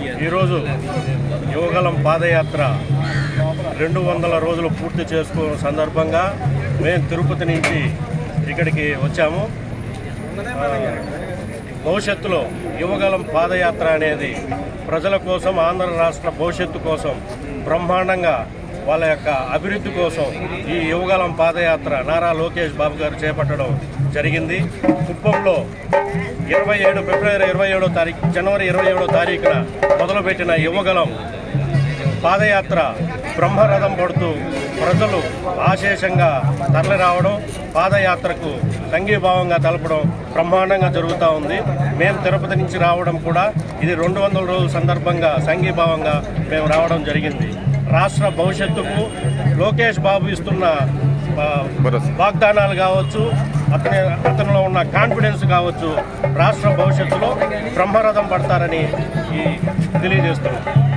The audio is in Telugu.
ఈరోజు యువగలం పాదయాత్ర రెండు వందల రోజులు పూర్తి చేసుకున్న సందర్భంగా మేము తిరుపతి నుంచి ఇక్కడికి వచ్చాము ఆ, భవిష్యత్తులో యువగలం పాదయాత్ర అనేది ప్రజల కోసం ఆంధ్ర రాష్ట్ర భవిష్యత్తు కోసం బ్రహ్మాండంగా వాళ్ళ యొక్క అభివృద్ధి కోసం ఈ యువగలం పాదయాత్ర నారా లోకేష్ బాబు గారు చేపట్టడం జరిగింది కుప్పంలో ఇరవై ఏడు ఫిబ్రవరి ఇరవై ఏడో తారీఖు జనవరి ఇరవై ఏడో తారీఖున మొదలుపెట్టిన యువగలం పాదయాత్ర బ్రహ్మరథం పడుతూ ప్రజలు ఆశేషంగా తరలి రావడం పాదయాత్రకు సంఘీభావంగా తెలపడం బ్రహ్మాండంగా జరుగుతూ ఉంది మేము తిరుపతి నుంచి రావడం కూడా ఇది రెండు వందల రోజుల సందర్భంగా సంఘీభావంగా మేము రావడం జరిగింది రాష్ట్ర భవిష్యత్తుకు లోకేష్ బాబు ఇస్తున్న ఆ, వాగ్దానాలు కావచ్చు అతని అతనిలో ఉన్న కాన్ఫిడెన్స్ కావచ్చు రాష్ట్ర భవిష్యత్తులో బ్రహ్మరథం పడతారని ఈ తెలియజేస్తున్నాం